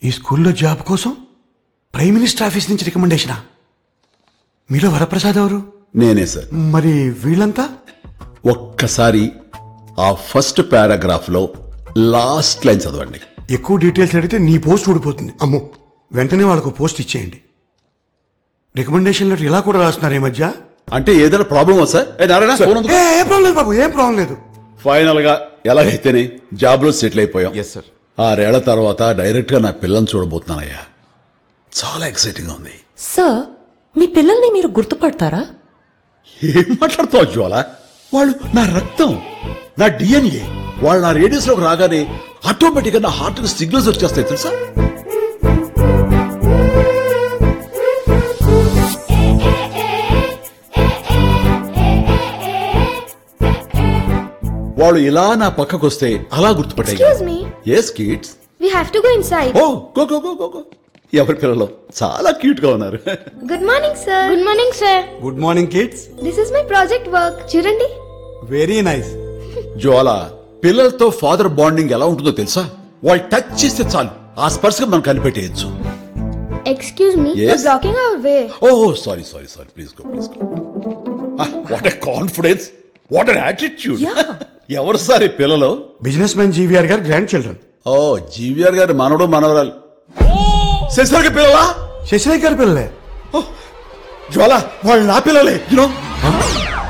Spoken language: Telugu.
ఈ స్కూల్లో జాబ్ కోసం ప్రైమ్ మినిస్టర్ ఆఫీస్ నుంచి రికమెండేషనా మీలో వరప్రసాద్ ఎవరు నేనే సార్ మరి వీళ్ళంతా ఒక్కసారి ఆ ఫస్ట్ పారాగ్రాఫ్ లో లాస్ట్ లైన్ చదవండి ఎక్కువ డీటెయిల్స్ అడిగితే నీ పోస్ట్ ఊడిపోతుంది అమ్మో వెంటనే వాళ్ళకు పోస్ట్ ఇచ్చేయండి రికమెండేషన్ లెటర్ ఇలా కూడా రాస్తున్నారు ఈ మధ్య అంటే ఏదైనా ప్రాబ్లమా సార్ ఏ నారాయణ ఫోన్ ఏ ఏ ప్రాబ్లం లేదు బాబు ఏం ప్రాబ్లం లేదు ఫైనల్ గా ఎలాగైతేనే జాబ్ లో సెటిల్ అయిపోయాం ఎస్ సార్ ఆరేళ్ల తర్వాత డైరెక్ట్ గా నా పిల్లని చూడబోతున్నానయ్యా చాలా ఎక్సైటింగ్ గా ఉంది సార్ మీ పిల్లల్ని మీరు గుర్తుపడతారా ఏం మాట్లాడుతావు జ్వాల వాళ్ళు నా రక్తం నా డిఎన్ఏ వాళ్ళు నా రేడియస్ లోకి రాగానే ఆటోమేటిక్ గా నా హార్ట్ కి సిగ్నల్స్ వచ్చేస్తాయి తెలుసా వాళ్ళు ఇలా నా పక్కకు వస్తే అలా గుర్తుపట్టాయి Excuse me. Yes kids We have to go inside. Oh go go go go go ఎవరి పిల్లలు చాలా క్యూట్ గా ఉన్నారు Good morning, sir. Good morning, sir. Good morning kids This is my project work. చూడండి వెరీ నైస్ జ్వాల పిల్లలతో ఫాదర్ బాండింగ్ ఎలా ఉంటుందో తెలుసా వాళ్ళు టచ్ చేస్తే చాలు ఆ స్పర్శగా మనం కనిపెట్టేయచ్చు Excuse me. Yes? You're blocking our way. Oh sorry sorry sorry please go please go what a confidence what an attitude ఎవరు సార్ ఈ పిల్లలు బిజినెస్ మ్యాన్ జీవీఆర్ గారు గ్రాండ్ చిల్డ్రన్ ఓ జీవీఆర్ గారి మనవడు మనవరాలు శశిధర్కి పిల్లలా శశిరేఖ్ గారి పిల్లలే జ్వాల వాళ్ళు నా పిల్లలే యూనో